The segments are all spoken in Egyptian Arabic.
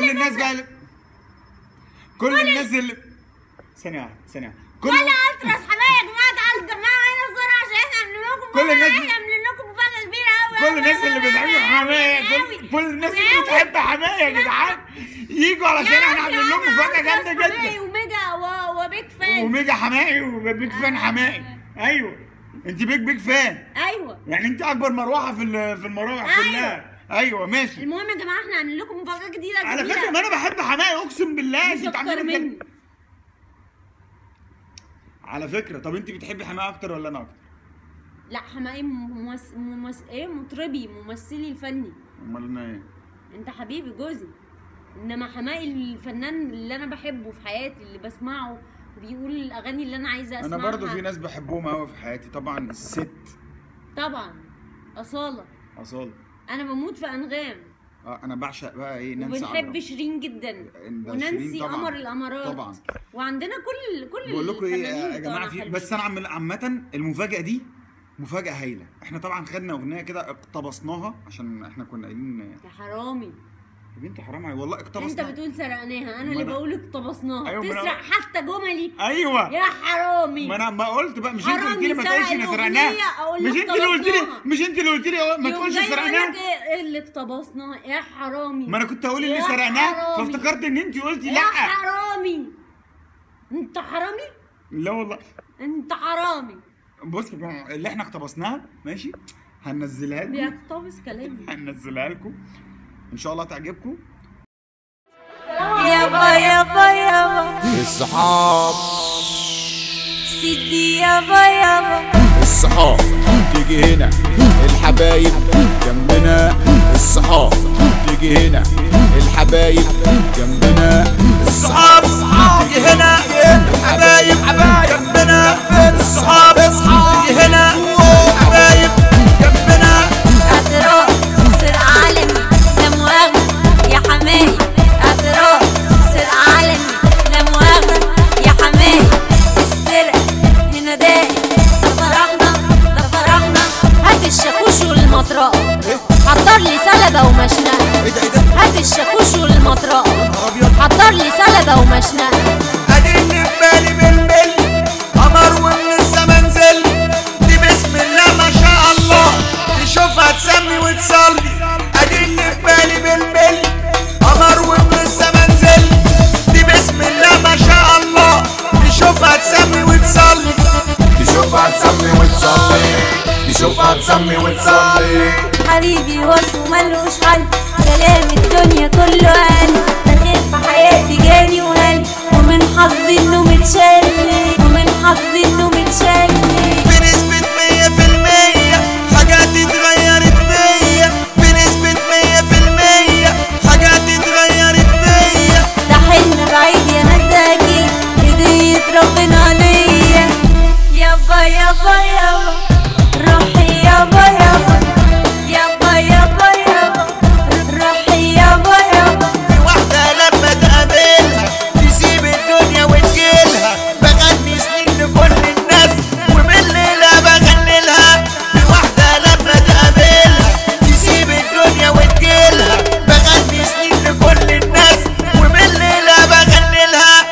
كل الناس بقى اللي... كل الناس اللي ثانية واحدة ثانية واحدة كل ولا التراس حماية يا جماعه تعالوا تجمعوا هنا بسرعه عشان احنا عاملين لكم كل الناس احنا عاملين لكم مفاجاه كبيره قوي كل الناس اللي بتحب حماية كل, كل الناس اللي بتحب حماية يا جدعان يجوا علشان احنا عاملين لكم مفاجأة جامدة جدا وميجا و- وبيج فان وميجا حمائي وبيج فان حمائي ايوه انت بيج بيج فان ايوه يعني انت اكبر مروحه في ال- في المراوح أيوة. كلها ايوه ماشي المهم يا جماعه احنا عاملين لكم مفاجاه جديده على جميلة. فكره ما انا بحب حمائي اقسم بالله مش انت بتعملي اكتر كده. مني على فكره طب انت بتحبي حمائي اكتر ولا انا اكتر لا حماقي ممس... ممس... ايه مطربي ممثلي الفني امال انا ايه انت حبيبي جوزي انما حماقي الفنان اللي انا بحبه في حياتي اللي بسمعه بيقول الاغاني اللي انا عايزه انا اسمعها برضو في ناس بحبهم قوي في حياتي طبعا الست طبعا اصاله اصاله انا بموت في انغام اه انا بعشق بقى ايه نانسي وبنحب عجرم شيرين جدا ده ونانسي شيرين طبعاً. قمر الامارات طبعا وعندنا كل كل بقول لكم ايه الفنانين يا جماعه بتوعنا في حلوين. بس انا عم عامه المفاجاه دي مفاجاه هايله احنا طبعا خدنا اغنيه كده اقتبسناها عشان احنا كنا قايلين يا حرامي يا بنتي حرام عليك والله انت اقتبسناها بتقول سرقناها انا ما اللي أنا- بقول اقتبسناها أيوة، ما أنا- تسرق حتى جملي ايوه يا حرامي ما انا ما قلت بقى مش انت قلت حرامي لي ما سرق تقولش ان الأغنية، سرقناها أقول مش له انت اللي قلت لي اقتبسناها. مش انت اللي قلت لي ما يقوم تقولش جاي يقول سرقناها لك ايه إيه اللي اقتبسناها يا حرامي ما انا كنت هقول اللي يا سرقناه حرامي. فافتكرت ان انت قلتي يا لا حرامي انت حرامي لا والله انت حرامي بص اللي احنا اقتبسناها ماشي هننزلها لكم بيقتبس كلامي هننزلها لكم ان شاء الله تعجبكم يابا يابا يابا الصحاب سيدي يابا يابا الصحاب تيجي هنا الحبايب جنبنا الصحاب تيجي هنا الحبايب جنبنا الصحاب تيجي هنا الحبايب جنبنا الصحاب تيجي هنا الحبايب جنبنا اعتراف سر عالمي لا مؤاخذة يا حماي اعتراف سر عالمي لا مؤاخذة يا حماي السرقة هنا داي ده فرحنا ده فرحنا هات الشاكوش والمطرقة حضر لي سلبة ومشنقة ايه ده ايه ده هات الشاكوش والمطرقة ابيض حضر لي سلبة ومشنقة ادي اللي في بالي بالبل قمر ومن السما نزل دي بسم الله ما شاء الله تشوفها تسمي وتصلي ادي اللي في بالي بالبل قمر ومن السما نزل دي بسم الله ما شاء الله تشوفها تسمي وتصلي تشوفها تسمي وتصلي تشوفها تسمي وتصلي حبيبي وصفه ملوش حل كلام الدنيا كله قال ده خير في حياتي جاني وهل ومن حظي انه متشلي ومن حظي انه متشلي بنسبة مية في المية حاجات اتغيرت فيا بنسبة مية في المية حاجات اتغيرت فيا ده حلم بعيد يا ناس ده اكيد هدية ربنا ليا يابا يابا يابا روحي يابا يابا يابا يابا يابا روحي يابا يابا في واحدة لما تقابلها تسيب الدنيا وتجيلها بغني سنين لكل الناس وبالليلة بغني لها في واحدة لما تقابلها تسيب الدنيا وتجيلها بغني سنين لكل الناس وبالليلة بغني لها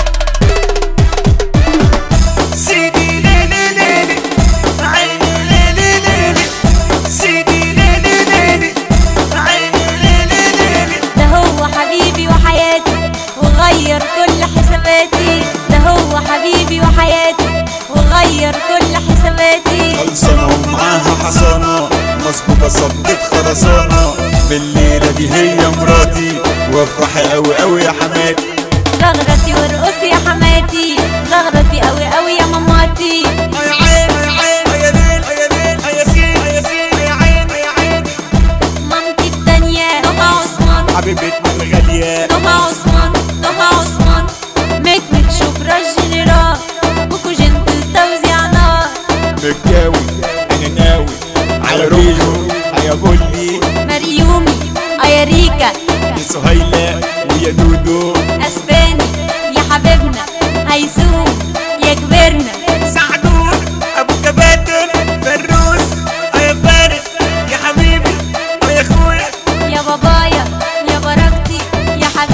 سيدي ليلي ليلي عيني ليلي ليلي سيدي ليلي ليلي عيني ليلي ليلي ده هو حبيبي وحياتي وغير كل حساباتي ده هو حبيبي وحياتي وغير كل حساباتي خلصانة ومعاها حصانة مسبوقة صدت خرسانة بالليلة دي هي مراتي وافرحي قوي قوي يا حماتي زغرتي وارقصي يا حماتي زغرتي قوي قوي يا ماماتي يا عين يا عين يا ليل يا ليل يا سين يا سين يا عين يا عين مامتي التانية نوها عثمان حبيبتنا الغالية نوها عثمان نوها عثمان ميك ميك شبرا الجنرال بوكو جنتل توزيع نار متجاوي انا ناوي على ريجو يا بولي مريومي ايا ريكا يا سهيلة ويا دودو اسباني يا حبيبنا هيزوم يا كبرنا سعدون ابو كباتن فروس يا فارس يا حبيبي يا اخويا يا بابايا يا بركتي يا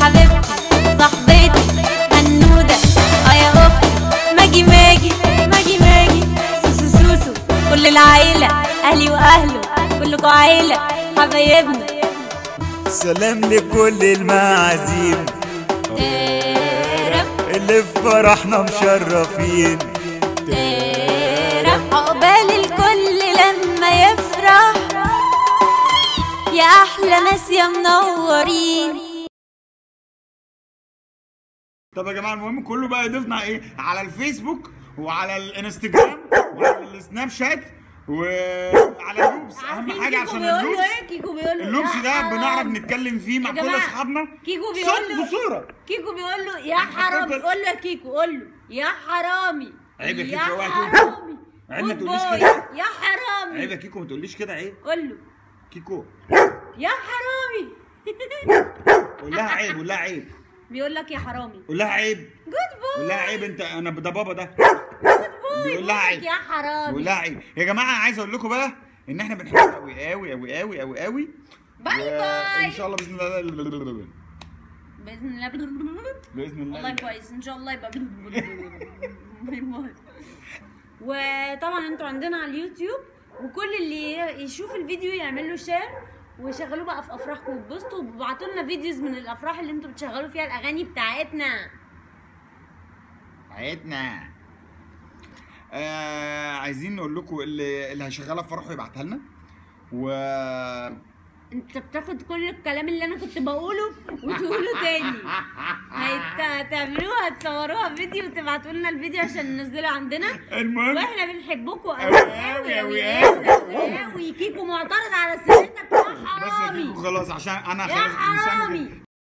حبيبتي صاحبتي هنودة اه يا اختي ماجي ماجي ماجي ماجي سوسو سوسو كل العيلة اهلي واهله كلكوا عيلة حبايبنا سلام لكل المعازيم تيرم اللي في فرحنا مشرفين تيرم عقبال الكل لما يفرح يا احلى ناس يا منورين طب يا جماعه المهم كله بقى يضيفنا ايه على الفيسبوك وعلى الانستجرام وعلى السناب شات وعلى اللوبس اهم حاجه عشان اللوبس كيكو بيقول له اللوبس يا ده حرام. بنعرف نتكلم فيه مع يا كل جماعة، اصحابنا كيكو بيقول صوت له- وصوره كيكو بيقول له يا حرامي قول له يا كيكو قول له يا حرامي عيب يا يا كيكو، اوعى تقول كده. حرامي عيب ما Good تقوليش boy. كده. يا حرامي عيب يا كيكو ما تقوليش كده عيب قول له كيكو يا حرامي قول لها عيب قول لها عيب بيقول لك يا حرامي قول لها عيب جود قول بوي لها عيب انت انا ده بابا ده بوي بيقول لها عيب. يا حرامي قول لها عيب يا جماعه عايز اقول لكم بقى ان احنا بنحبكم قوي قوي قوي قوي قوي قوي باي ان باي شاء الله باذن الله باذن الله باذن الله والله كويس ان شاء الله يبقى وطبعا انتوا عندنا على اليوتيوب وكل اللي يشوف الفيديو يعمل له شير وشغلوه بقى في افراحكم وتبسطوا وابعتوا لنا فيديوز من الافراح اللي انتوا بتشغلوا فيها الاغاني بتاعتنا حياتنا آه عايزين نقول لكم اللي اللي هيشغلها في فرحه يبعتها لنا و انت بتاخد كل الكلام اللي انا كنت بقوله وتقوله تاني هيت- هتعملوها هتصوروها فيديو وتبعتوا لنا الفيديو عشان ننزله عندنا المهم واحنا بنحبكم أوي قوي أوي قوي أوي قوي أوي. قوي قوي كيكو معترض على سيرتك يا بس يا حرامي كيكو خلاص عشان انا يا خلاص حرامي. انسان